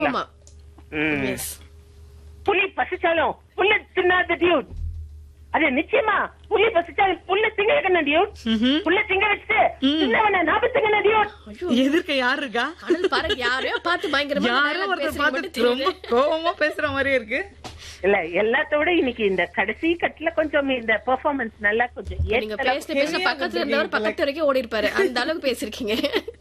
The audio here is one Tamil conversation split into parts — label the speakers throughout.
Speaker 1: ஆமா
Speaker 2: ம்.
Speaker 1: எஸ்
Speaker 2: புலி பசிச்சாலும் புல்ல தின்னாத டியூட் அது நிச்சயமா புலி பசிச்சாலும் புல்ல திங்க வைக்கணும் டியூட் புல்ல திங்க வச்சுட்டு சின்னவன நாபத்துங்க டியூட்
Speaker 3: எதிர்க்க யார் இருக்கா
Speaker 1: அனல் பாருங்க யாரையோ பார்த்து பயங்கரமா
Speaker 3: யாரோ
Speaker 1: dialogue
Speaker 3: ஒருத்தர்
Speaker 1: பேசுறீங்க மட்டும்
Speaker 3: பார்த்து ரொம்ப
Speaker 1: தெரியுது.
Speaker 3: கோவமா பேசுற மாதிரியே இருக்கு
Speaker 2: இல்ல எல்லாத்தோட இன்னைக்கு இந்த கடைசி கட்டுல கொஞ்சம் இந்த பெர்ஃபார்மன்ஸ் நல்லா கொஞ்சம்
Speaker 1: நீங்க
Speaker 2: ஏத்தலா-
Speaker 1: பேசின பேசின பக்கத்துல இருந்தவர் பக்கத்து வரைக்கும் ஓடி இருப்பாரு அந்த அளவுக்கு பேசிருக்கீங்க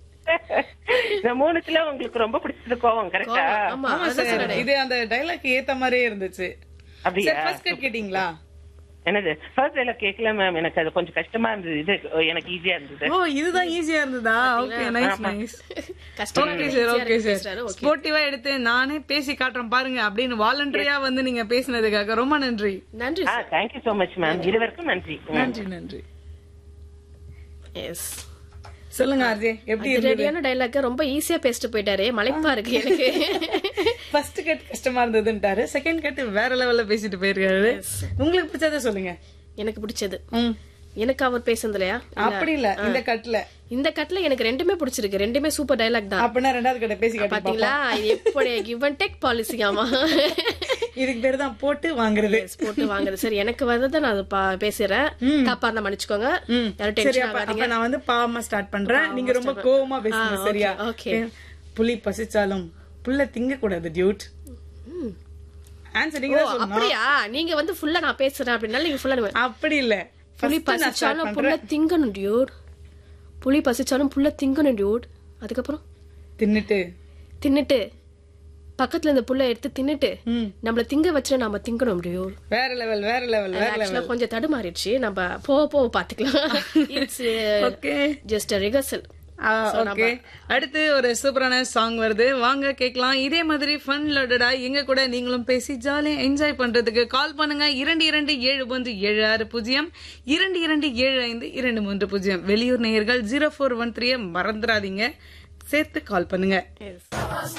Speaker 2: இந்த மூணுத்துல உங்களுக்கு ரொம்ப பிடிச்சது கோவம் கரெக்டா
Speaker 1: கோவம், ஆமா
Speaker 3: ஆமா
Speaker 1: அதான்
Speaker 3: சார்
Speaker 1: சொன்னேன்.
Speaker 3: இது அந்த டைலாக் ஏத்த மாதிரியே இருந்துச்சு
Speaker 2: அப்படியா
Speaker 3: சார் ஃபர்ஸ்ட் கட் கேட்டீங்களா
Speaker 2: என்னது ஃபர்ஸ்ட் எல்லாம் கேட்கல மேம் எனக்கு அது கொஞ்சம் கஷ்டமா இருந்தது இது எனக்கு ஈஸியா இருந்தது
Speaker 3: ஓ இதுதான் ஈஸியா இருந்ததா ஓகே நைஸ் நைஸ்
Speaker 1: கஷ்டமா
Speaker 3: ஓகே
Speaker 1: இருக்கு.
Speaker 3: சார் ஓகே
Speaker 1: ஈஸியா
Speaker 3: சார்
Speaker 1: பேசுறாரு, okay.
Speaker 3: ஸ்போர்ட்டிவா எடுத்து நானே பேசி காட்டுறேன் பாருங்க அப்படின்னு வாலண்டரியா வந்து நீங்க பேசினதுக்காக ரொம்ப நன்றி
Speaker 1: நன்றி
Speaker 2: ஆ தேங்க்யூ சோ மச் மேம் இருவருக்கும் நன்றி ம்.
Speaker 3: நன்றி நன்றி
Speaker 1: எஸ்
Speaker 3: சொல்லுங்க அர்ஜே எப்படி இருந்தது
Speaker 1: ரெடியான டைலாக் ரொம்ப ஈஸியா பேசிட்டு போயிட்டாரு மலைப்பா இருக்கு எனக்கு
Speaker 3: ஃபர்ஸ்ட் கட் கஷ்டமா இருந்ததுன்ட்டாரு செகண்ட் கட் வேற லெவல்ல பேசிட்டு போயிருக்காரு உங்களுக்கு பிடிச்சத சொல்லுங்க
Speaker 1: எனக்கு பிடிச்சது
Speaker 3: ம்.
Speaker 1: எனக்கு அவர் பேசுனது இல்லையா
Speaker 3: அப்படி இல்ல இந்த கட்ல
Speaker 1: இந்த கட்ல எனக்கு ரெண்டுமே பிடிச்சிருக்கு ரெண்டுமே சூப்பர் டைலாக் தான்
Speaker 3: அப்படின்னா ரெண்டாவது கட்ட பேசி காட்டி
Speaker 1: பாத்தீங்களா எப்படி கிவ் அண்ட் டேக் பாலிசி ஆமா
Speaker 3: இதுக்கு பேரு தான் போட்டு வாங்குறது
Speaker 1: போட்டு வாங்குறது சரி எனக்கு வந்ததை நான் அதை பா- பேசுறேன் தப்பா இருந்தா மன்னிச்சுக்கோங்க
Speaker 3: ம்.
Speaker 1: யாரும்
Speaker 3: சரி
Speaker 1: டென்ஷன்
Speaker 3: அப்ப
Speaker 1: ஆகாதீங்க
Speaker 3: அப்ப நான் வந்து பாவமா ஸ்டார்ட் பண்றேன் நீங்க ரொம்ப கோவமா பேசுங்க
Speaker 1: ஆ,
Speaker 3: சரியா
Speaker 1: okay, okay.
Speaker 3: புலி பசிச்சாலும் புல்ல திங்க கூடாது டியூட் ஆன்சர் நீங்க
Speaker 1: ஓ
Speaker 3: தான் சொல்லணும்
Speaker 1: அப்படியா நீங்க வந்து ஃபுல்லா நான் பேசுறேன் அப்படின்னால நீங்க ஃபுல்லா
Speaker 3: அப்படி இல்ல
Speaker 1: புலி
Speaker 3: First நான் start
Speaker 1: பசிச்சாலும் புல்ல
Speaker 3: பண்றேன்.
Speaker 1: திங்கணும் டியூட் புலி பசிச்சாலும் புல்ல திங்கணும் டியூட் அதுக்கப்புறம்
Speaker 3: தின்னுட்டு
Speaker 1: தின்னுட்டு பக்கத்துல இந்த புல்ல எடுத்து தின்னுட்டு
Speaker 3: ம்.
Speaker 1: நம்மள திங்க வச்சுட்டு நாம திங்கணும் டியூட்
Speaker 3: வேற லெவல் வேற லெவல் வேற
Speaker 1: ஆக்சுவலா
Speaker 3: லெவல்
Speaker 1: கொஞ்சம் தடுமாறிடுச்சு நம்ம போக போக பாத்துக்கலாம் it's
Speaker 3: okay
Speaker 1: just rehearsal
Speaker 3: okay அடுத்து ஒரு சூப்பரான சாங் வருது வாங்க கேட்கலாம் இதே மாதிரி ஃபன் லோடடா எங்க கூட நீங்களும் பேசி ஜாலியா என்ஜாய் பண்றதுக்கு கால் பண்ணுங்க இரண்டு இரண்டு ஏழு ஒன்று ஏழு ஆறு பூஜ்ஜியம் இரண்டு இரண்டு ஏழு ஐந்து இரண்டு மூன்று பூஜ்ஜியம் வெளியூர் நேயர்கள் ஜீரோ ஃபோர் ஒன் த்ரீ மறந்துடாதீங்க சேர்த்து கால் பண்ணுங்க